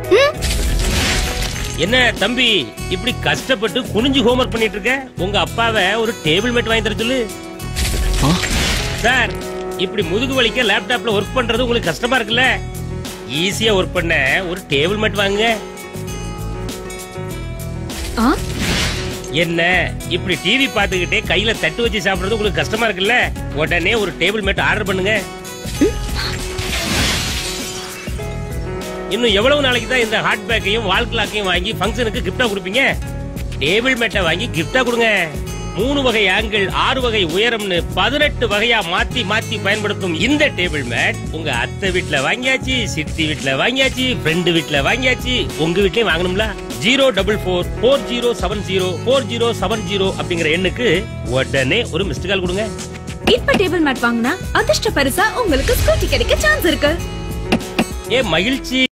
என்ன தம்பி இப்படி கஷ்டப்பட்டு குனிஞ்சு ஹோம்ஒர்க் பண்ணிட்டு இருக்க உங்க அப்பாவை ஒரு டேபிள் மேட் வாங்கி தர சொல்லு ஆ? சார் இப்படி முதுகு வலிக்க லேப்டாப்ல ஒர்க் பண்றது உங்களுக்கு கஷ்டமா இருக்குல்ல ஈஸியா ஒர்க் பண்ண ஒரு டேபிள் மேட் வாங்குங்க ஆ? என்ன இப்படி டிவி பார்த்துக்கிட்டே கையில தட்டு வச்சு சாப்பிடுறது உங்களுக்கு கஷ்டமா இருக்குல்ல உடனே ஒரு டேபிள் மேட் ஆர்டர் பண்ணுங்க இன்னும் எவ்வளவு நாளைக்கு தான் இந்த ஹாட் பேக்கையும் வால் கிளாக்கையும் வாங்கி ஃபங்க்ஷனுக்கு கிஃப்டா கொடுப்பீங்க டேபிள் மேட்டை வாங்கி கிஃப்டா கொடுங்க மூணு வகை ஆங்கிள் ஆறு வகை உயரம்னு பதினெட்டு வகையா மாத்தி மாத்தி பயன்படுத்தும் இந்த டேபிள் மேட் உங்க அத்தை வீட்ல வாங்கியாச்சு சித்தி வீட்ல வாங்கியாச்சு ஃப்ரெண்டு வீட்ல வாங்கியாச்சு உங்க வீட்லயும் வாங்கணும்ல zero double four four zero seven zero four zero seven zero அப்படிங்கிற எண்ணுக்கு உடனே ஒரு மிஸ்டு கால் கொடுங்க இப்ப டேபிள் மேட் வாங்கினா அதிர்ஷ்ட பரிசா உங்களுக்கு ஸ்கூட்டி கிடைக்க சான்ஸ் இருக்கு ஏ மகிழ்ச்சி